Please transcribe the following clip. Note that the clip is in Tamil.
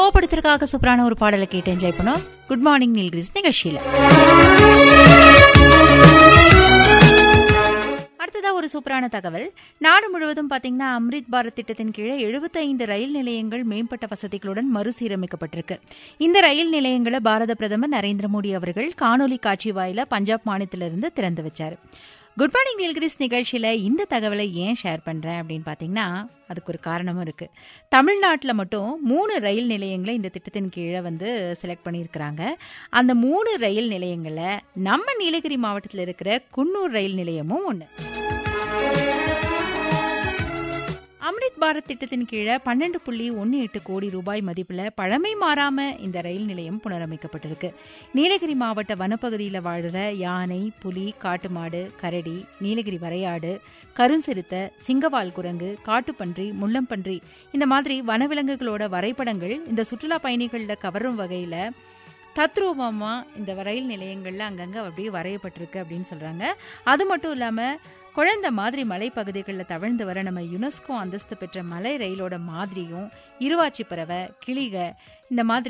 படத்திற்காக சூப்பரான ஒரு பாடலை கேட்டு என்ஜாய் பண்ணோம் குட் மார்னிங் நீல்கிரிஸ் நிகழ்ச்சியில அடுத்ததா ஒரு சூப்பரான தகவல் நாடு முழுவதும் பாத்தீங்கன்னா அம்ரித் பாரத் திட்டத்தின் கீழே 75 ரயில் நிலையங்கள் மேம்பட்ட வசதிகளுடன் மறுசீரமைக்கப்பட்டிருக்கு இந்த ரயில் நிலையங்களை பாரத பிரதமர் நரேந்திர மோடி அவர்கள் காணொலி காட்சி வாயில பஞ்சாப் மாநிலத்திலிருந்து திறந்து வச்சாரு குட் மார்னிங் நீல்கிரிஸ் நிகழ்ச்சியில இந்த தகவலை ஏன் ஷேர் பண்றேன் அப்படின்னு பாத்தீங்கன்னா அதுக்கு ஒரு காரணமும் இருக்கு தமிழ்நாட்டில் மட்டும் மூணு ரயில் நிலையங்களை இந்த திட்டத்தின் கீழே வந்து செலக்ட் பண்ணியிருக்கிறாங்க அந்த மூணு ரயில் நிலையங்களில் நம்ம நீலகிரி மாவட்டத்தில் இருக்கிற குன்னூர் ரயில் நிலையமும் ஒன்று அம்ரித் பாரத் திட்டத்தின் கீழே பன்னெண்டு புள்ளி ஒன்று எட்டு கோடி ரூபாய் மதிப்பில் பழமை மாறாம இந்த ரயில் நிலையம் புனரமைக்கப்பட்டிருக்கு நீலகிரி மாவட்ட வனப்பகுதியில் வாழ்கிற யானை புலி காட்டுமாடு கரடி நீலகிரி வரையாடு கருஞ்சிறுத்தை சிங்கவால் குரங்கு காட்டுப்பன்றி முள்ளம்பன்றி இந்த மாதிரி வனவிலங்குகளோட வரைபடங்கள் இந்த சுற்றுலா பயணிகளில் கவரும் வகையில் தத்ரூபமா இந்த ரயில் நிலையங்கள்ல அங்கங்க அப்படியே வரையப்பட்டிருக்கு அப்படின்னு சொல்றாங்க அது மட்டும் இல்லாம குழந்தை மாதிரி மலைப்பகுதிகளில் தவழ்ந்து வர நம்ம யுனெஸ்கோ அந்தஸ்து பெற்ற மலை ரயிலோட மாதிரியும் இருவாச்சி பறவை கிளிக இந்த மாதிரி